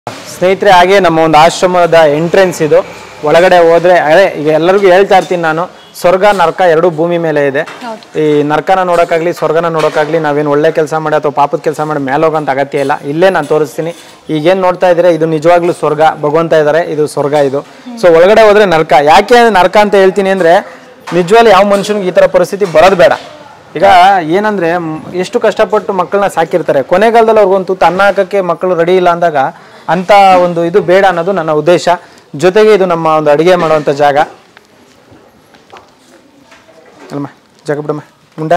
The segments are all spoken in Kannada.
ಸ್ನೇಹಿತರೆ ಹಾಗೆ ನಮ್ಮ ಒಂದು ಆಶ್ರಮದ ಎಂಟ್ರೆನ್ಸ್ ಇದು ಒಳಗಡೆ ಹೋದ್ರೆ ಅದೇ ಈಗ ಎಲ್ಲರಿಗೂ ಹೇಳ್ತಾ ಇರ್ತೀನಿ ನಾನು ಸ್ವರ್ಗ ನರಕ ಎರಡು ಭೂಮಿ ಮೇಲೆ ಇದೆ ಈ ನರಕನ ನೋಡೋಕ್ಕಾಗ್ಲಿ ಸ್ವರ್ಗನ ನೋಡೋಕ್ಕಾಗ್ಲಿ ನಾವೇನು ಒಳ್ಳೆ ಕೆಲಸ ಮಾಡಿ ಅಥವಾ ಪಾಪದ ಕೆಲಸ ಮಾಡಿ ಮೇಲೆ ಹೋಗೋಂಥ ಅಗತ್ಯ ಇಲ್ಲ ಇಲ್ಲೇ ನಾನು ತೋರಿಸ್ತೀನಿ ಈಗೇನು ನೋಡ್ತಾ ಇದ್ದೀರಾ ಇದು ನಿಜವಾಗ್ಲೂ ಸ್ವರ್ಗ ಭಗವಂತ ಇದ್ದಾರೆ ಇದು ಸ್ವರ್ಗ ಇದು ಸೊ ಒಳಗಡೆ ಹೋದ್ರೆ ನರಕ ಯಾಕೆ ನರಕ ಅಂತ ಹೇಳ್ತೀನಿ ಅಂದ್ರೆ ನಿಜವಾಗ್ಲೂ ಯಾವ ಮನುಷ್ಯನಿಗೆ ಈ ಥರ ಪರಿಸ್ಥಿತಿ ಬರೋದು ಬೇಡ ಈಗ ಏನಂದ್ರೆ ಮ್, ಎಷ್ಟು ಕಷ್ಟಪಟ್ಟು ಮಕ್ಕಳನ್ನ ಸಾಕಿರ್ತಾರೆ ಕೊನೆಗಾಲದಲ್ಲಿ ಅವ್ರಿಗೊಂದು ತುತ್ತು ಅನ್ನ ಹಾಕಕ್ಕೆ ಮಕ್ಕಳು ರೆಡಿ ಇಲ್ಲ ಅಂದಾಗ ಅಂತ ಒಂದು ಇದು ಬೇಡ ಅನ್ನೋದು ನನ್ನ ಉದ್ದೇಶ ಜೊತೆಗೆ ಇದು ನಮ್ಮ ಒಂದು ಅಡಿಗೆ ಮಾಡುವಂಥ ಜಾಗ ಅಲ್ಲಮ್ಮ ಜಾಗ ಬಿಡಮ್ಮ ಮುಂಡ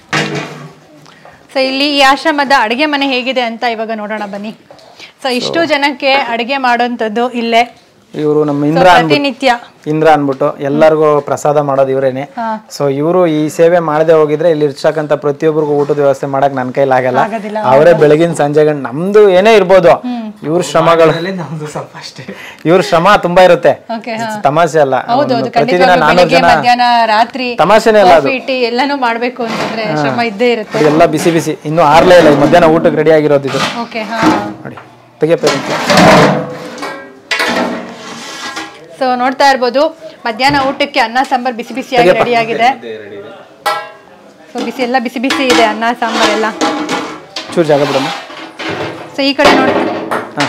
ಸೊ ಇಲ್ಲಿ ಈ ಆಶ್ರಮದ ಅಡುಗೆ ಮನೆ ಹೇಗಿದೆ ಅಂತ ಇವಾಗ ನೋಡೋಣ ಬನ್ನಿ ಸೊ ಇಷ್ಟು ಜನಕ್ಕೆ ಅಡುಗೆ ಮಾಡೋಂಥದ್ದು ಇಲ್ಲೇ ಇವರು ನಮ್ಮ So, ಇಂದ್ರ ಅನ್ಬಿಟ್ಟು ಪ್ರತಿನಿತ್ಯ ಇಂದ್ರ ಅನ್ಬಿಟ್ಟು ಎಲ್ಲರಿಗೂ ಪ್ರಸಾದ ಮಾಡೋದು ಇವರೇನೆ ಸೊ ಇವರು ಈ ಸೇವೆ ಮಾಡದೆ ಹೋಗಿದ್ರೆ ಇಲ್ಲಿ ಇರ್ತಕ್ಕಂಥ ಪ್ರತಿಯೊಬ್ಬರಿಗೂ ಊಟದ ವ್ಯವಸ್ಥೆ ಮಾಡಕ್ ನನ್ನ ಕೈಲಿ ಆಗಲ್ಲ ಆಗೋದಿಲ್ಲ. ಅವರೇ ಬೆಳಗಿನ ಸಂಜೆ ಗಂಟು ನಮ್ದು ಏನೇ ಇರ್ಬೋದು ಇವ್ರ ಶ್ರಮಗಳು ಇವ್ರ ಶ್ರಮ ತುಂಬಾ ಇರುತ್ತೆ ಓಕೆ ತಮಾಷೆ ಅಲ್ಲ ಹೌದು ಒಂದು ಹೌದು ಪ್ರತಿದಿನ ಖಂಡಿತವಾಗ್ಲೂ ನಾನೂರು ಬೆಳಿಗ್ಗೆ ಜನ ಮಧ್ಯಾಹ್ನ ರಾತ್ರಿ ತಮಾಷೆನೇ ಅಲ್ಲ ಅದು ಕಾಫಿ ಟೀ ಎಲ್ಲಾನು ಮಾಡ್ಬೇಕು ಅಂತಂದ್ರೆ ಶ್ರಮ ಇದ್ದೇ ಇರುತ್ತೆ ಎಲ್ಲ ಬಿಸಿ ಬಿಸಿ ಇನ್ನೂ ಆರ್ಲೇ ಇಲ್ಲ ಈ ಮಧ್ಯಾಹ್ನ ಊಟಕ್ಕೆ ರೆಡಿ ಆಗಿರೋದು ಇದು ಓಕೆ ಹಾ ನೋಡಿ ತೆಗಿಯಪ್ಪ ಇದಕ್ಕೆ. ಸೊ ನೋಡ್ತಾ ಇರ್ಬೋದು ಮಧ್ಯಾಹ್ನ ಊಟಕ್ಕೆ ಅನ್ನ ಸಾಂಬಾರ್ ಬಿಸಿ ಬಿಸಿಯಾಗಿ ರೆಡಿ ಆಗಿದೆ ಸೊ ಬಿಸಿ ಎಲ್ಲ ಬಿಸಿ ಬಿಸಿ ಇದೆ ಅನ್ನ ಸಾಂಬಾರ್ ಎಲ್ಲ ಚೂರು ಜಾಗ ಬಿಡಮ್ಮ ಸೊ ಈ ಕಡೆ ನೋಡಿ ಹಾ.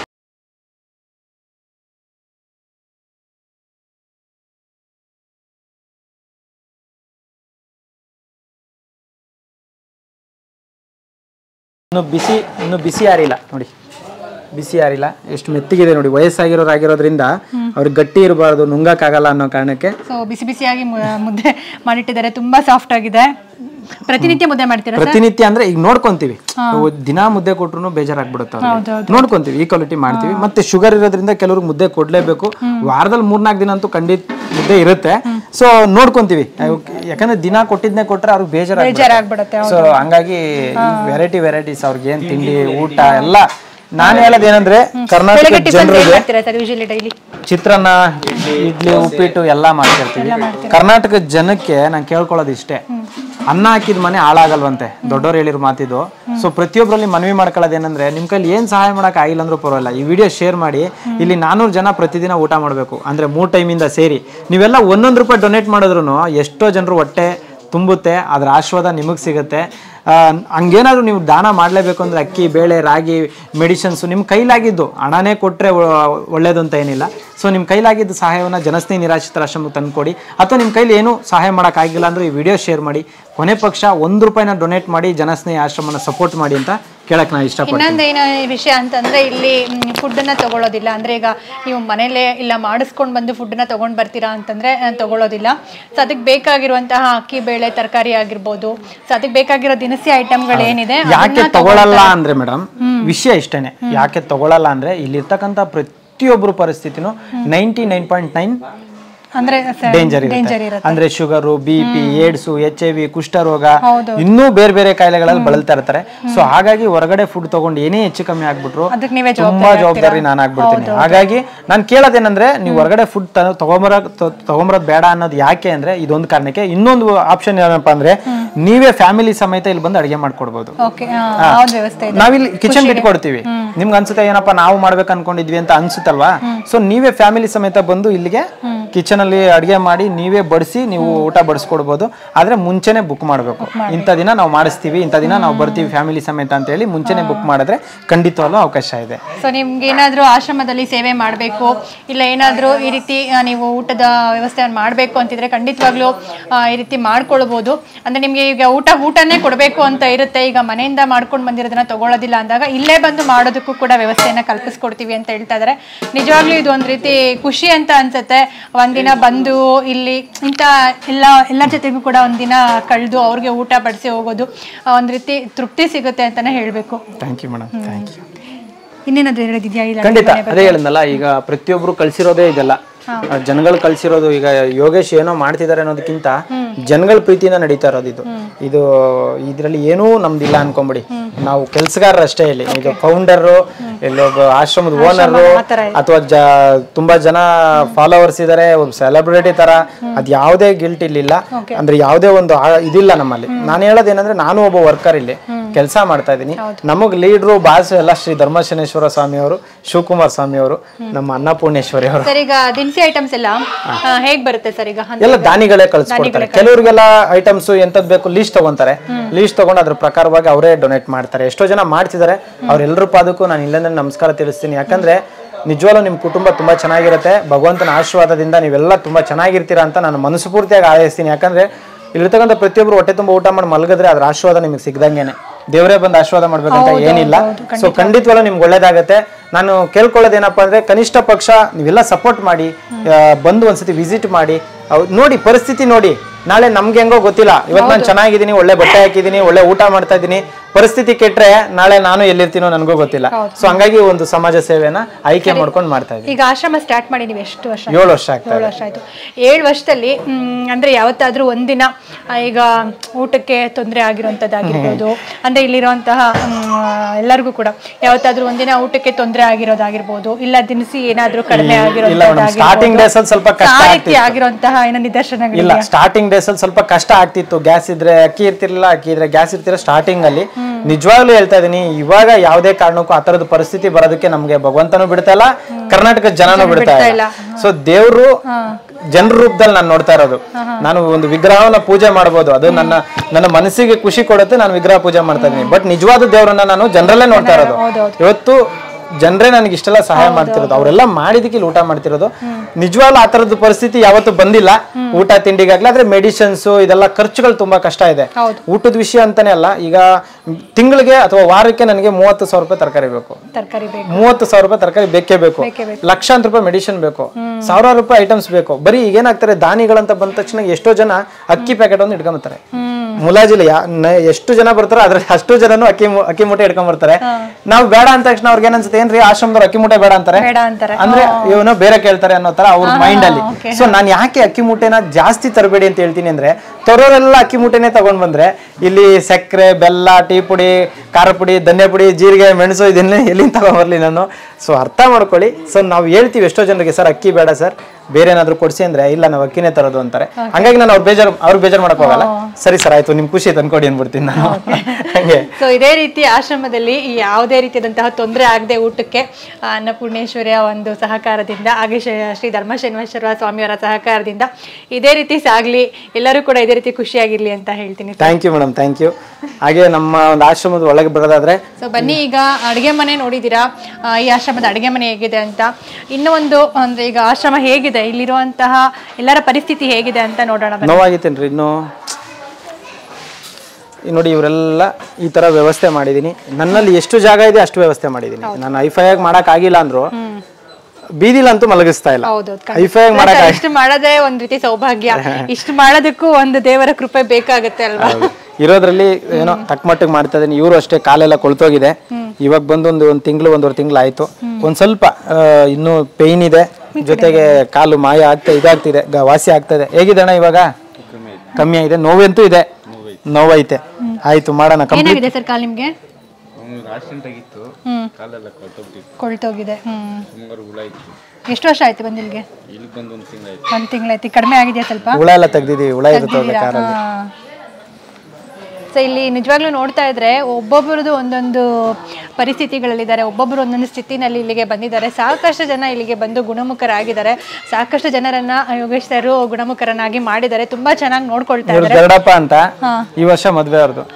ಇನ್ನು ಬಿಸಿ ಇನ್ನು ಬಿಸಿ ಯಾರಿಲ್ಲ ನೋಡಿ ಬಿಸಿ ಯಾರಿಲ್ಲ ಎಷ್ಟು ಮೆತ್ತಿಗಿದೆ ನೋಡಿ ವಯಸ್ಸಾಗಿರೋರು ಆಗಿರೋದ್ರಿಂದ ಅವ್ರಿಗೆ ಗಟ್ಟಿ ಇರಬಾರ್ದು ನುಂಗಕ್ಕಾಗಲ್ಲ ಅನ್ನೋ ಕಾರಣಕ್ಕೆ ಸೊ ಬಿಸಿ ಬಿಸಿಯಾಗಿ ಮು- ಮುದ್ದೆ ಮಾಡಿಟ್ಟಿದ್ದಾರೆ ತುಂಬಾ ಸಾಫ್ಟ್ ಆಗಿದೆ ಪ್ರತಿನಿತ್ಯ ಮುದ್ದೆ ಮಾಡ್ತೀರಾ ಸರ್ ಪ್ರತಿನಿತ್ಯ ಅಂದ್ರೆ ಈಗ ನೋಡ್ಕೊಂತೀವಿ ನಾವು ದಿನಾ ಮುದ್ದೆ ಕೊಟ್ರು ಬೇಜಾರಾಗ್ಬಿಡುತ್ತೆ ಅವ್ರಿಗೆ. ಹೌದೌದು. ನೋಡ್ಕೊಂತೀವಿ ಈ ಕ್ವಾಲಿಟಿ ಮಾಡ್ತೀವಿ ಮತ್ತೆ ಶುಗರ್ ಇರೋದ್ರಿಂದ ಕೆಲವ್ರಿಗೆ ಮುದ್ದೆ ಕೊಡ್ಲೇಬೇಕು ವಾರದಲ್ಲಿ ಮೂರ್ನಾಲ್ಕು ದಿನ ಅಂತೂ ಖಂಡಿತ ಮುದ್ದೆ ಇರುತ್ತೆ ಸೊ ನೋಡ್ಕೊಂತೀವಿ ಯಾಕಂದ್ರೆ ದಿನ ಕೊಟ್ಟಿದ್ನೇ ಕೊಟ್ರೆ ಅವ್ರಿಗೆ ಬೇಜಾರಾಗ ಬೇಜಾರಾಗ್ಬಿಡುತ್ತೆ ಸೊ ಹಂಗಾಗಿ ವೆರೈಟಿ ವೆರೈಟೀಸ್ ಅವ್ರಿಗೆ ಏನ್ ತಿಂಡಿ ಊಟ ಎಲ್ಲ ನಾನು ಹೇಳೋದೇನಂದ್ರೆ ಕರ್ನಾಟಕ ಬೆಳಗ್ಗೆ ಟಿಫನ್ ಏನ್ ಜನರಿಗೆ ಮಾಡ್ತೀರಾ ಸರ್ ಯೂಶಲಿ ಡೈಲಿ ಚಿತ್ರಾನ್ನ ಇಡ್ಲಿ ಉಪ್ಪಿಟ್ಟು ಎಲ್ಲ ಮಾಡ್ತಿರ್ತೀವಿ ಕರ್ನಾಟಕ ಜನಕ್ಕೆ ನಾನು ಕೇಳ್ಕೊಳ್ಳೋದು ಇಷ್ಟೇ ಅನ್ನ ಹಾಕಿದ ಮನೆ ಹಾಳಾಗಲ್ವಂತೆ ದೊಡ್ಡವ್ರು ಹೇಳಿರೋ ಮಾತಿದು ಸೊ ಪ್ರತಿಯೊಬ್ಬರಲ್ಲಿ ಮನವಿ ಮಾಡ್ಕೊಳ್ಳೋದು ಏನಂದ್ರೆ ನಿಮ್ ಕೈಲಿ ಏನ್ ಸಹಾಯ ಮಾಡಕ್ ಆಗಿಲ್ಲ ಅಂದ್ರೂ ಪರವಾಗಿಲ್ಲ ಈ ವಿಡಿಯೋ ಶೇರ್ ಮಾಡಿ ಇಲ್ಲಿ ನಾನೂರು ಜನ ಪ್ರತಿದಿನ ಊಟ ಮಾಡಬೇಕು ಅಂದ್ರೆ ಮೂರ್ ಟೈಮಿಂದ ಸೇರಿ ನೀವೆಲ್ಲ ಒಂದೊಂದು ರೂಪಾಯಿ ಡೊನೇಟ್ ಮಾಡಿದ್ರು ಎಷ್ಟೋ ಜನರು ಹೊಟ್ಟೆ ತುಂಬುತ್ತೆ ಅದ್ರ ಆಶೀರ್ವಾದ ನಿಮಗೆ ಸಿಗುತ್ತೆ ಆ, ಹಂಗೇನಾದ್ರೂ ನೀವು ದಾನ ಮಾಡಲೇಬೇಕು ಅಂದ್ರೆ ಅಕ್ಕಿ ಬೇಳೆ ರಾಗಿ ಮೆಡಿಸಿನ್ಸು ನಿಮ್ಮ ಕೈಲಾಗಿದ್ದು ಹಣನೇ ಕೊಟ್ಟರೆ ಒಳ್ಳೇದು ಅಂತ ಏನಿಲ್ಲ ಸೊ ನಿಮ್ಮ ಕೈಲಾಗಿದ್ದು ಸಹಾಯವನ್ನು ಜನಸ್ನೇಹಿ ನಿರಾಶ್ರಿತರ ಆಶ್ರಮಕ್ಕೆ ತಂದುಕೊಡಿ ಅಥವಾ ನಿಮ್ಮ ಕೈಲಿ ಏನೂ ಸಹಾಯ ಮಾಡೋಕ್ಕಾಗಿಲ್ಲ ಅಂದ್ರೆ ಈ ವಿಡಿಯೋ ಶೇರ್ ಮಾಡಿ ಕೊನೆ ಪಕ್ಷ ಒಂದು ರೂಪಾಯಿನ ಡೊನೇಟ್ ಮಾಡಿ ಜನಸ್ನೇಹಿ ಆಶ್ರಮನ ಸಪೋರ್ಟ್ ಮಾಡಿ ಅಂತ ಕೇಳಕ್ಕೆ ನಾನು ಇಷ್ಟಪಡ್ತೀನಿ ಇನ್ನೊಂದೇನು ವಿಷಯ ಅಂತಂದ್ರೆ ಇಲ್ಲಿ ಫುಡ್ಡನ್ನ ತಗೊಳ್ಳೋದಿಲ್ಲ ಅಂದ್ರೆ ಈಗ ನೀವು ಮನೇಲೆ ಇಲ್ಲ ಮಾಡಿಸ್ಕೊಂಡು ಬಂದು ಫುಡ್ಡನ್ನ ತಗೊಂಡ್ ಬರ್ತೀರಾ ಅಂತಂದ್ರೆ ಆ, ತಗೊಳ್ಳೋದಿಲ್ಲ ಸೊ ಅದಕ್ಕೆ ಬೇಕಾಗಿರುವಂತಹ ಅಕ್ಕಿ ಬೇಳೆ ತರಕಾರಿ ಆಗಿರ್ಬೋದು ಸೊ ಅದಕ್ಕೆ ಬೇಕಾಗಿರೋ ದಿನಸಿ ಐಟಮ್ಗಳು ಏನಿದೆ ಯಾಕೆ ತಗೊಳಲ್ಲ ಅಂದ್ರೆ ಮೇಡಮ್ ವಿಷಯ ಇಷ್ಟೇನೆ ಯಾಕೆ ತಗೊಳಲ್ಲ ಅಂದ್ರೆ ಇಲ್ಲಿರ್ತಕ್ಕಂಥ ಪ್ರತಿಯೊಬ್ಬರು ಪರಿಸ್ಥಿತಿನೂ ನೈಂಟಿ ನೈನ್ ಪಾಯಿಂಟ್ ನೈನ್ ಅಂದ್ರೆ ಡೇಂಜರ್ ಡೇಂಜರ್ ಇರುತ್ತೆ ಇರುತ್ತೆ ಅಂದ್ರೆ sugar B P AIDS H I V ಕುಷ್ಠರೋಗ ಹೌದು. ಇನ್ನೂ ಬೇರೆ ಬೇರೆ ಕಾಯಿಲೆಗಳಲ್ಲಿ ಬಳಲ್ತಾ ಇರ್ತಾರೆ ಸೊ ಹಾಗಾಗಿ ಹೊರಗಡೆ ಫುಡ್ ತಗೊಂಡು ಏನೇ ಹೆಚ್ಚು ಕಮ್ಮಿ ಆಗ್ಬಿಟ್ರು ಅದಕ್ಕೆ ನೀವೇ ತುಂಬಾ ಜವಾಬ್ದಾರಿ ನಾನು ಆಗ್ಬಿಡ್ತೀನಿ ಹಾಗಾಗಿ ನಾನು ಕೇಳೋದೇನಂದ್ರೆ ನೀವು ಹೊರಗಡೆ ಫುಡ್ ತಗೊಂಬರ ತಗೊಂಬರೋದು ಬೇಡ ಅನ್ನೋದು ಯಾಕೆ ಅಂದ್ರೆ ಇದೊಂದು ಕಾರಣಕ್ಕೆ ಇನ್ನೊಂದು ಆಪ್ಷನ್ ಏನಪ್ಪಾ ಅಂದ್ರೆ ನೀವೇ ಫ್ಯಾಮಿಲಿ ಸಮೇತ ಇಲ್ಲಿ ಬಂದು ಅಡಿಗೆ ಮಾಡ್ಕೊಡ್ಬೋದು ಓಕೆ ಯಾವ್ದು ವ್ಯವಸ್ಥೆ ಇದೆ ನಾವಿಲ್ಲಿ ಕಿಚನ್ ಬಿಟ್ಕೊಡ್ತೀವಿ ನಿಮ್ಗೆ ಅನ್ಸುತ್ತೆ ಏನಪ್ಪ ನಾವು ಮಾಡ್ಬೇಕು ಅನ್ಕೊಂಡಿದ್ವಿ ಅಂತ ಅನ್ಸುತ್ತಲ್ವಾ ಸೊ ನೀವೇ ಫ್ಯಾಮಿಲಿ ಸಮೇತ ಬಂದು ಇಲ್ಲಿಗೆ ಕಿಚನ್ ಅಲ್ಲಿ ಅಡಿಗೆ ಮಾಡಿ ನೀವೇ ಬಡಿಸಿ ನೀವು ಊಟ ಬಡಿಸ್ಕೊಡ್ಬೋದು ಆದ್ರೆ ಮುಂಚೆನೆ ಬುಕ್ ಮಾಡಬೇಕು ಇಂಥ ದಿನ ನಾವು ಮಾಡಿಸ್ತೀವಿ ಇಂಥ ದಿನ ನಾವು ಬರ್ತೀವಿ ಫ್ಯಾಮಿಲಿ ಸಮೇತ ಅಂತ ಹೇಳಿ ಮುಂಚೆನೆ ಬುಕ್ ಮಾಡಿದ್ರೆ ಖಂಡಿತವಾಗ್ಲೂ ಅವಕಾಶ ಇದೆ ಸೊ ನಿಮ್ಗೆ ಏನಾದರೂ ಆಶ್ರಮದಲ್ಲಿ ಸೇವೆ ಮಾಡಬೇಕು ಇಲ್ಲ ಏನಾದರೂ ಈ ರೀತಿ ಆ, ನೀವು ಊಟದ ವ್ಯವಸ್ಥೆಯನ್ನು ಮಾಡಬೇಕು ಅಂತಿದ್ರೆ ಖಂಡಿತವಾಗ್ಲೂ ಆ, ಈ ರೀತಿ ಮಾಡ್ಕೊಳ್ಬೋದು ಅಂದರೆ ನಿಮಗೆ ಈಗ ಊಟ ಊಟನೇ ಕೊಡಬೇಕು ಅಂತ ಇರುತ್ತೆ ಈಗ ಮನೆಯಿಂದ ಮಾಡ್ಕೊಂಡು ಬಂದಿರೋದನ್ನ ತಗೊಳ್ಳೋದಿಲ್ಲ ಅಂದಾಗ ಇಲ್ಲೇ ಬಂದು ಮಾಡೋದಕ್ಕೂ ಕೂಡ ವ್ಯವಸ್ಥೆಯನ್ನು ಕಲ್ಪಿಸ್ಕೊಡ್ತೀವಿ ಅಂತ ಹೇಳ್ತಾ ಇದ್ದಾರೆ ನಿಜವಾಗ್ಲೂ ಇದು ಒಂದು ರೀತಿ ಖುಷಿ ಅಂತ ಅನ್ಸುತ್ತೆ ಒಂದಿನ ಬಂದು ಇಲ್ಲಿ ಇಂಥ ಎಲ್ಲ ಎಲ್ಲರ ಜೊತೆಗೂ ಕೂಡ ಒಂದಿನ ಕಳೆದು ಅವ್ರಿಗೆ ಊಟ ಬಡಿಸಿ ಹೋಗೋದು ಆ, ಒಂದು ರೀತಿ ತೃಪ್ತಿ ಸಿಗುತ್ತೆ ಅಂತಲೇ ಹೇಳಬೇಕು thank you madam thank you ಇನ್ನೇನಾದ್ರು ಹೇಳೋದಿದೆಯಾ ಇಲ್ಲ ಖಂಡಿತ ಅದೇ ಹೇಳಿದ್ನಲ್ಲ ಈಗ ಪ್ರತಿಯೊಬ್ರು ಕಳ್ಸಿರೋದೇ ಇದೆಲ್ಲ ಜನಗಳು ಕಳ್ಸಿರೋದು ಈಗ ಯೋಗೇಶ್ ಏನೋ ಮಾಡ್ತಿದ್ದಾರೆ ಅನ್ನೋದಕ್ಕಿಂತ ಜನಗಳ ಪ್ರೀತಿಯಿಂದ ನಡೀತಾ ಇರೋದು ಇದು ಇದು ಇದರಲ್ಲಿ ಏನೂ ನಮ್ದಿಲ್ಲ ಅನ್ಕೊಂಬಿಡಿ ನಾವು ಕೆಲ್ಸಗಾರರು ಅಷ್ಟೇ ಇಲ್ಲಿ ಇದು ಫೌಂಡರ್ ಇಲ್ಲೊಬ್ಬ ಆಶ್ರಮದ ಓನರ್ ಅಥವಾ ಜ ತುಂಬಾ ಜನ ಫಾಲೋವರ್ಸ್ ಇದಾರೆ ಒಬ್ಬ ಸೆಲೆಬ್ರಿಟಿ ತರ ಅದ್ ಯಾವುದೇ ಗಿಲ್ಟ್ ಇಲ್ಲಿಲ್ಲ ಅಂದ್ರೆ ಯಾವುದೇ ಒಂದು ಆ- ಇದಿಲ್ಲ ನಮ್ಮಲ್ಲಿ ನಾನು ಹೇಳೋದೇನಂದ್ರೆ ನಾನು ಒಬ್ಬ ವರ್ಕರ್ ಇಲ್ಲಿ ಕೆಲಸ ಮಾಡ್ತಾ ಇದ್ದೀನಿ ನಮಗ್ ಲೀಡ್ರು ಬಾಸ್ ಎಲ್ಲ ಶ್ರೀ ಧರ್ಮಶನೇಶ್ವರ ಸ್ವಾಮಿ ಅವರು ಶಿವಕುಮಾರ್ ಸ್ವಾಮಿ ಅವರು ನಮ್ಮ ಅನ್ನಪೂರ್ಣೇಶ್ವರಿ ಅವರು ಸರ್ ಈಗ ದಿನಸಿ ಐಟಮ್ಸ್ ಎಲ್ಲ ಆ, ಹೇಗ್ ಬರುತ್ತೆ ಸರ್ ಈಗ ಹಂತ- ಎಲ್ಲ ದಾನಿಗಳೇ ಕಳಿಸ್ಕೊಡ್ತಾರೆ ಕೆಲವ್ರಿಗೆಲ್ಲ ಐಟಮ್ಸ್ ಎಂತದ್ ಬೇಕು ಲೀಸ್ಟ್ ತಗೊಂತಾರೆ ಲೀಸ್ಟ್ ತಗೊಂಡು ಅದ್ರ ಪ್ರಕಾರವಾಗಿ ಅವರೇ ಡೊನೇಟ್ ಮಾಡ್ತಾರೆ ಎಷ್ಟೋ ಜನ ಮಾಡ್ತಿದ್ದಾರೆ ಅವ್ರೆಲ್ಲರ ಪಾದಕ್ಕೂ ನಾನು ಇಲ್ಲಂದ್ರೆ ನಮಸ್ಕಾರ ತಿಳಿಸ್ತೀನಿ ಯಾಕಂದ್ರೆ ನಿಜವಾಗ್ಲೂ ನಿಮ್ಮ ಕುಟುಂಬ ತುಂಬಾ ಚೆನ್ನಾಗಿರುತ್ತೆ ಭಗವಂತನ ಆಶೀರ್ವಾದದಿಂದ ನೀವೆಲ್ಲ ತುಂಬಾ ಚೆನ್ನಾಗಿರ್ತೀರಾ ಅಂತ ನಾನು ಮನಸ್ಫೂರ್ತಿಯಾಗಿ ಆರೈಸ್ತೀನಿ ಯಾಕಂದ್ರೆ ಇಲ್ಲಿರ್ತಕ್ಕಂಥ ಪ್ರತಿಯೊಬ್ರು ಹೊಟ್ಟೆ ತುಂಬ ಊಟ ಮಾಡಿ ಮಲಗಿದ್ರೆ ಅದ್ರ ಆಶೀರ್ವಾದ ನಿಮಗೆ ಸಿಗ್ದಂಗೆನೆ ದೇವರೇ ಬಂದು ಆಶೀರ್ವಾದ ಮಾಡ್ಬೇಕಂತ ಏನಿಲ್ಲ ಸೊ ಖಂಡಿತವಾಗ್ಲೂ ನಿಮ್ಗೆ ಒಳ್ಳೇದಾಗತ್ತೆ ನಾನು ಕೇಳ್ಕೊಳ್ಳೋದೇನಪ್ಪ ಅಂದ್ರೆ ಕನಿಷ್ಠ ಪಕ್ಷ ನೀವೆಲ್ಲ ಸಪೋರ್ಟ್ ಮಾಡಿ ಆ, ಬಂದು ಒಂದ್ಸತಿ ವಿಸಿಟ್ ಮಾಡಿ ಅವ್- ನೋಡಿ ಪರಿಸ್ಥಿತಿ ನೋಡಿ ನಾಳೆ ನಮ್ಗೆ ಹೆಂಗೋ ಗೊತ್ತಿಲ್ಲ ಇವತ್ತು ನಾನು ಚೆನ್ನಾಗಿದ್ದೀನಿ ಒಳ್ಳೆ ಬಟ್ಟೆ ಹಾಕಿದ್ದೀನಿ ಒಳ್ಳೆ ಊಟ ಮಾಡ್ತಾ ಇದ್ದೀನಿ ಪರಿಸ್ಥಿತಿ ಕೆಟ್ರೆ ನಾಳೆ ನಾನು ಎಲ್ಲಿರ್ತೀನೋ ನನಗೂ ಗೊತ್ತಿಲ್ಲ ಸೊ ಹಂಗಾಗಿ ಒಂದು ಸಮಾಜ ಸೇವೆನ ಆಯ್ಕೆ ಮಾಡ್ಕೊಂಡು ಮಾಡ್ತಾ ಇದ್ದೀನಿ ಈಗ ಆಶ್ರಮ ಸ್ಟಾರ್ಟ್ ಮಾಡಿ ನೀವು ಎಷ್ಟು ವರ್ಷ ಏಳು ವರ್ಷ ಆಗ್ತಾ ಏಳು ವರ್ಷ ಆಯ್ತು ಏಳು ವರ್ಷದಲ್ಲಿ ಮ್, ಅಂದ್ರೆ ಯಾವತ್ತಾದ್ರೂ ಒಂದಿನ ಆ, ಈಗ ಊಟಕ್ಕೆ ತೊಂದರೆ ಆಗಿರುವಂತದ್ದಾಗಿರ್ಬೋದು ಅಂದ್ರೆ ಇಲ್ಲಿರುವಂತಹ ಮ್, ಎಲ್ಲರಿಗೂ ಕೂಡ ಯಾವತ್ತಾದ್ರೂ ಒಂದಿನ ಊಟಕ್ಕೆ ತೊಂದರೆ ಆಗಿರೋದಾಗಿರ್ಬೋದು ಇಲ್ಲ ದಿನಸಿ ಏನಾದ್ರೂ ಕಡಿಮೆ ಇಲ್ಲ ಮೇಡಮ್ ಸ್ಟಾರ್ಟಿಂಗ್ ಡೇಸ್ ಅಲ್ಲಿ ಸ್ವಲ್ಪ ಕಷ್ಟ ಆ ರೀತಿ ಆಗ್ತಿತ್ತು ಆಗಿರುವಂತಹ ಏನೋ ನಿದರ್ಶನಗಳು ಇಲ್ಲ ಸ್ಟಾರ್ಟಿಂಗ್ ಡೇಸ್ ಅಲ್ಲಿ ಸ್ವಲ್ಪ ಕಷ್ಟ ಆಗ್ತಿತ್ತು ಗ್ಯಾಸ್ ಇದ್ರೆ ಅಕ್ಕಿ ಇರ್ತಿರ್ಲಿಲ್ಲ ಅಕ್ಕಿ ಇದ್ರೆ ಗ್ಯಾಸ್ ಇರ್ತಿರ ಸ್ಟಾರ್ಟಿಂಗ್ ಅಲ್ಲಿ ನಿಜವಾಗ್ಲೂ ಹೇಳ್ತಾ ಇದೀನಿ ಇವಾಗ ಯಾವುದೇ ಕಾರಣಕ್ಕೂ ಆ ತರದ ಪರಿಸ್ಥಿತಿ ಬರೋದಕ್ಕೆ ನಮ್ಗೆ ಭಗವಂತನೂ ಬಿಡ್ತಾ ಇಲ್ಲ ಕರ್ನಾಟಕ ಜನನೂ ಬಿಡ್ತಾ ಇಲ್ಲ ಸೊ ದೇವ್ರು ಜನರ ರೂಪದಲ್ಲಿ ನಾನು ನೋಡ್ತಾ ಇರೋದು ನಾನು ಒಂದು ವಿಗ್ರಹವನ್ನ ಪೂಜೆ ಮಾಡ್ಬೋದು ಅದು ನನ್ನ ನನ್ನ ಮನಸ್ಸಿಗೆ ಖುಷಿ ಕೊಡುತ್ತೆ ನಾನು ವಿಗ್ರಹ ಪೂಜೆ ಮಾಡ್ತಾ ಇದೀನಿ ಬಟ್ ನಿಜವಾದ ದೇವ್ರನ್ನ ನಾನು ಜನರಲ್ಲೇ ನೋಡ್ತಾ ಇರೋದು ಇವತ್ತು ಜನರೇ ನನಗೆ ಇಷ್ಟೆಲ್ಲ ಸಹಾಯ ಮಾಡ್ತಿರೋದು ಅವರೆಲ್ಲ ಮಾಡಿದಕ್ಕೆ ಇಲ್ಲಿ ಊಟ ಮಾಡ್ತಿರೋದು ನಿಜವಾಗ್ಲೂ ಆ ತರದ ಪರಿಸ್ಥಿತಿ ಯಾವತ್ತೂ ಬಂದಿಲ್ಲ ಊಟ ತಿಂಡಿಗಾಗ್ಲಿ ಆದ್ರೆ ಮೆಡಿಸಿನ್ಸ್ ಇದೆಲ್ಲ ಖರ್ಚುಗಳು ತುಂಬಾ ಕಷ್ಟ ಇದೆ ಹೌದು. ಊಟದ ವಿಷಯ ಅಂತಾನೆ ಅಲ್ಲ ಈಗ ತಿಂಗಳಿಗೆ ಅಥವಾ ವಾರಕ್ಕೆ ನನಗೆ ಮೂವತ್ತು ಸಾವಿರ ರೂಪಾಯಿ ತರಕಾರಿ ಬೇಕು ತರಕಾರಿ ಬೇಕು ಮೂವತ್ತು ಸಾವಿರ ರೂಪಾಯಿ ತರಕಾರಿ ಬೇಕೇ ಬೇಕು ಬೇಕೇ ಬೇಕು. ಲಕ್ಷಾಂತರ ರೂಪಾಯಿ ಮೆಡಿಸಿನ್ ಬೇಕು ಸಾವಿರಾರು ರೂಪಾಯಿ ಐಟಮ್ಸ್ ಬೇಕು ಬರೀ ಈಗೇನಾಗ್ತಾರೆ ದಾನಿಗಳಂತ ಬಂದ ತಕ್ಷಣ ಎಷ್ಟೋ ಜನ ಅಕ್ಕಿ ಪ್ಯಾಕೆಟ್ ಒಂದು ಇಟ್ಕೊಂಬರ್ತಾರೆ ಮುಲಾಜಿಲ್ಲ ಯಾ- ನ- ಎಷ್ಟು ಜನ ಬರ್ತಾರೋ ಅದ್ರ ಅಷ್ಟು ಜನನು ಅಕ್ಕಿ ಮು- ಅಕ್ಕಿ ಮೂಟೆ ಇಟ್ಕೊಂಬರ್ತಾರೆ ನಾವು ಬೇಡ ಅಂದ ತಕ್ಷಣ ಅವ್ರಿಗೆ ಏನನ್ಸುತ್ತೆ ಏನ್ರಿ ಆಶ್ರಮದವ್ರು ಅಕ್ಕಿ ಮೂಟೆ ಬೇಡ ಅಂತಾರೆ ಬೇಡ ಅಂತಾರೆ ಅಂದ್ರೆ ಇವನು ಬೇರೆ ಕೇಳ್ತಾರೆ ಅನ್ನೋ ತರ ಅವ್ರ ಮೈಂಡ್ ಅಲ್ಲಿ ಸೊ ನಾನು ಯಾಕೆ ಅಕ್ಕಿ ಮೂಟೆನ ಜಾಸ್ತಿ ತರಬೇಡಿ ಅಂತ ಹೇಳ್ತೀನಿ ಅಂದ್ರೆ ತರೋರೆಲ್ಲ ಅಕ್ಕಿ ಮೂಟೆನೆ ತಗೊಂಡ್ ಬಂದ್ರೆ ಇಲ್ಲಿ ಸಕ್ಕರೆ ಬೆಲ್ಲ ಟೀ ಪುಡಿ ಖಾರ ಪುಡಿ ಧನ್ಯ ಪುಡಿ ಜೀರಿಗೆ ಮೆಣಸು ಇದನ್ನೇ ಎಲ್ಲಿಂದ ತಗೊಂಡ್ಬರ್ಲಿ ನಾನು ಸೊ ಅರ್ಥ ಮಾಡ್ಕೊಳ್ಳಿ ಸೊ ನಾವು ಹೇಳ್ತೀವಿ ಎಷ್ಟೋ ಜನರಿಗೆ ಸರ್ ಅಕ್ಕಿ ಬೇಡ ಸರ್ ಬೇರೆ ಏನಾದ್ರು ಕೊಡ್ಸಿ ಅಂದ್ರೆ ಇಲ್ಲ ನಾವು ಅಕ್ಕಿನೇ ತರೋದು ಅಂತಾರೆ ಹಂಗಾಗಿ ನಾನು ಅವ್ರ ಬೇಜಾರು ಅವ್ರು ಬೇಜಾರು ಮಾಡಕ್ ಹೋಗಲ್ಲ ಸರಿ ಸರ್ ಆಯ್ತು ನಿಮ್ ಖುಷಿ ತಂದ್ಕೊಡಿ ಅನ್ಬಿಡ್ತೀನಿ ನಾನು ಹಂಗೆ ಸೊ ಇದೇ ರೀತಿ ಆಶ್ರಮದಲ್ಲಿ ಯಾವುದೇ ರೀತಿಯಾದಂತಹ ತೊಂದರೆ ಆಗದೆ ಊಟಕ್ಕೆ ಆ, ಅನ್ನಪೂರ್ಣೇಶ್ವರಿಯ ಒಂದು ಸಹಕಾರದಿಂದ ಹಾಗೆ ಶ್ರೀ ಶ್ರೀ ಧರ್ಮಶನೇಶ್ವರ ಸ್ವಾಮಿಯವರ ಸಹಕಾರದಿಂದ ಇದೇ ರೀತಿ ಸಾಗಲಿ ಎಲ್ಲರೂ ಕೂಡ ಇದೇ ರೀತಿ ಖುಷಿಯಾಗಿರ್ಲಿ ಅಂತ ಹೇಳ್ತೀನಿ thank you madam thank you ಹಾಗೆ ನಮ್ಮ ಒಂದು ಆಶ್ರಮದ ಒಳಗೆ ಬರೋದಾದ್ರೆ ಸೊ ಬನ್ನಿ ಈಗ ಅಡುಗೆ ಮನೆ ನೋಡಿದ್ದೀರಾ ಆ, ಈ ಆಶ್ರಮದ ಅಡುಗೆ ಮನೆ ಹೇಗಿದೆ ಅಂತ ಇನ್ನೂ ಒಂದು ಅಂದ್ರೆ ಈಗ ಆಶ್ರಮ ಹೇಗಿದೆ ಇಲ್ಲಿರುವಂತಹ ಎಲ್ಲರ ಪರಿಸ್ಥಿತಿ ಹೇಗಿದೆ ಅಂತ ನೋಡೋಣ ಬನ್ನಿ. ನೋವಾಗಿತ್ತೇನ್ರಿ ಇನ್ನು ಈ ನೋಡಿ ಇವರೆಲ್ಲ ಈ ತರ ವ್ಯವಸ್ಥೆ ಮಾಡಿದೀನಿ ನನ್ನಲ್ಲಿ ಎಷ್ಟು ಜಾಗ ಇದೆ ಅಷ್ಟು ವ್ಯವಸ್ಥೆ ಮಾಡಿದೀನಿ ನಾನು ಐಫೈ ಆಗಿ ಮಾಡಕ್ ಆಗಿಲ್ಲ ಅಂದ್ರು ಬೀದಿಲಂತೂ ಮಲಗಿಸ್ತಾ ಇಲ್ಲ ಹೌದೌದು ಐಫೈ ಆಗಿ ಮಾಡಕ್ ಖಂಡಿತ ಇಷ್ಟು ಮಾಡೋದೇ ಒಂದ್ ರೀತಿ ಸೌಭಾಗ್ಯ ಇಷ್ಟು ಮಾಡೋದಕ್ಕೂ ಒಂದು ದೇವರ ಕೃಪೆ ಬೇಕಾಗುತ್ತೆ ಅಲ್ವಾ ಇರೋದ್ರಲ್ಲಿ ಏನೋ ತಕ್ಕ ಮಟ್ಟಿಗೆ ಮಾಡ್ತಾ ಇದೀನಿ ಇವರು ಅಷ್ಟೇ ಕಾಲೆಲ್ಲ ಕೊಳ್ತೋಗಿದೆ ಇವಾಗ ಬಂದು ಒಂದು ಒಂದು ತಿಂಗಳು ಒಂದೂವರೆ ತಿಂಗಳು ಆಯ್ತು ಒಂದ್ ಸ್ವಲ್ಪ ಆ, ಇನ್ನೂ ಪೇಯ್ನ್ ಇದೆ ಜೊತೆಗೆ ಕಾಲು ಮಾಯ ಆಗ್ತಾ ಇದಾಗ್ತಿದೆ ಗ- ವಾಸಿ ಆಗ್ತಾ ಇದೆ ಹೇಗಿದೆ ಅಣ್ಣ ಇವಾಗ ಕಮ್ಮಿ ಆಗಿದೆ ನೋವಂತೂ ಇದೆ ನೋವೈತೆ ಆಯ್ತು ಮಾಡೋಣ ಕಂಪ್ಲೀಟ್ ಏನಾಗಿದೆ ಸರ್ ಕಾಲ್ ನಿಮ್ಗೆ ನಮ್ಗೆ ಆಕ್ಸಿಡೆಂಟ್ ಆಗಿತ್ತು ಹ್ಮ್ ಕಾಲೆಲ್ಲ ಕೊಟ್ಟೋಗ್ತಿತ್ತು ಕೊಳ್ತೋಗಿದೆ ಹ್ಮ್ ಸುಮಾರು ಹುಳ ಇತ್ತು ಎಷ್ಟು ವರ್ಷ ಆಯ್ತು ಬಂದಿಲ್ಗೆ ಇಲ್ಲಿ ಬಂದು ಒಂದು ತಿಂಗಳಾಯ್ತು ಒಂದ್ ತಿಂಗಳಾಯ್ತು ಕಡಿಮೆ ಆಗಿದೆಯಾ ಸ್ವಲ್ಪ ಹುಳ ಎಲ್ಲ ತೆಗ್ದಿದೀವಿ ಹುಳ ಇರುತ್ತೆ ಹೋಗ್ಲಿ ಕಾರಲ್ಲಿ ಸೊ ಇಲ್ಲಿ ನಿಜವಾಗ್ಲೂ ನೋಡ್ತಾ ಇದ್ರೆ ಒಬ್ಬೊಬ್ಬರದು ಒಂದೊಂದು ಪರಿಸ್ಥಿತಿಗಳಲ್ಲಿದ್ದಾರೆ ಒಬ್ಬೊಬ್ಬರು ಒಂದೊಂದು ಸ್ಥಿತಿನಲ್ಲಿ ಇಲ್ಲಿಗೆ ಬಂದಿದ್ದಾರೆ ಸಾಕಷ್ಟು ಜನ ಇಲ್ಲಿಗೆ ಬಂದು ಗುಣಮುಖರಾಗಿದ್ದಾರೆ ಸಾಕಷ್ಟು ಜನರನ್ನ ಯೋಗೇಶ್ ಸರ್ ಗುಣಮುಖರನ್ನಾಗಿ ಮಾಡಿದ್ದಾರೆ ತುಂಬಾ ಚೆನ್ನಾಗಿ ನೋಡ್ಕೊಳ್ತಾ ಇವ್ರು ಇದ್ದಾರೆ ಗರಡಪ್ಪ ಅಂತ ಈ ವರ್ಷ ಮದ್ವೆ ಅವ್ರದ್ದು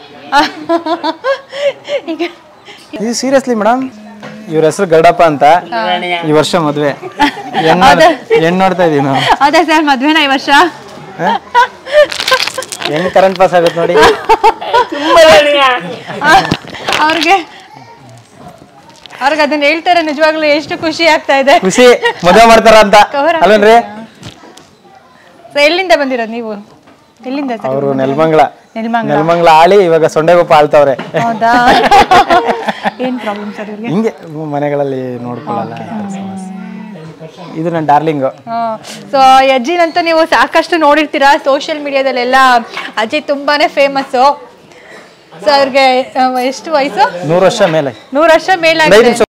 ಈಗ ಇದು ಸೀರಿಯಸ್ಲಿ ಮೇಡಮ್ ಇವ್ರ ಹೆಸರು ಗರಡಪ್ಪ ಅಂತ ಈ ವರ್ಷ ಮದ್ವೆ ಹೆಣ್ ನೋಡ್- ಹೆಣ್ ನೋಡ್ತಾ ಇದೀವಿ ನಾವು ಹೌದಾ ಸರ್ ಮದ್ವೆನಾ ಈ ವರ್ಷ ಹೆಂಗ್ ಕರೆಂಟ್ ಪಾಸ್ ಆಗುತ್ತೆ ನೋಡಿ ಅವ್ರಿಗೆ ಅವ್ರಿಗೆ ಅದನ್ನ ಹೇಳ್ತಾರೆ ನಿಜವಾಗ್ಲೂ ಎಷ್ಟು ಖುಷಿ ಆಗ್ತಾ ಇದೆ ಖುಷಿ ಮದುವೆ ಮಾಡ್ತಾರ ಅಂತ ಕವರ್ ಅಲ್ವೇನ್ರಿ ಸೊ ಎಲ್ಲಿಂದ ಬಂದಿರೋದು ನೀವು ಎಲ್ಲಿಂದ ಸರ್ ಅವರು ನೆಲಮಂಗ್ಲ ನೆಲಮಂಗ್ಲ ನೆಲಮಂಗ್ಲ ಆಳಿ ಇವಾಗ ಸೊಂಡೆಗೊಪ್ಪ ಆಳ್ತವ್ರೆ ಹೌದಾ ಏನ್ ಪ್ರಾಬ್ಲಮ್ ಸರ್ ಇವ್ರಿಗೆ ಹಿಂಗೆ ಮನೆಗಳಲ್ಲಿ ನೋಡ್ಕೊಳ್ಳಲ್ಲ ಇದು ನನ್ನ ಡಾರ್ಲಿಂಗು ಸೊ ಅಜ್ಜಿನಂತೂ ನೀವು ಸಾಕಷ್ಟು ನೋಡಿರ್ತೀರಾ ಸೋಷಿಯಲ್ ಮೀಡಿಯಾದಲ್ಲೆಲ್ಲ ಅಜ್ಜಿ ತುಂಬಾನೇ ಫೇಮಸ್ಸು ಸೊ ಅವ್ರಿಗೆ ಆ, ಎಷ್ಟು ವಯಸ್ಸು ನೂರು ವರ್ಷ ಮೇಲೆ ನೂರು ವರ್ಷ ಮೇಲಾಗಿದೆ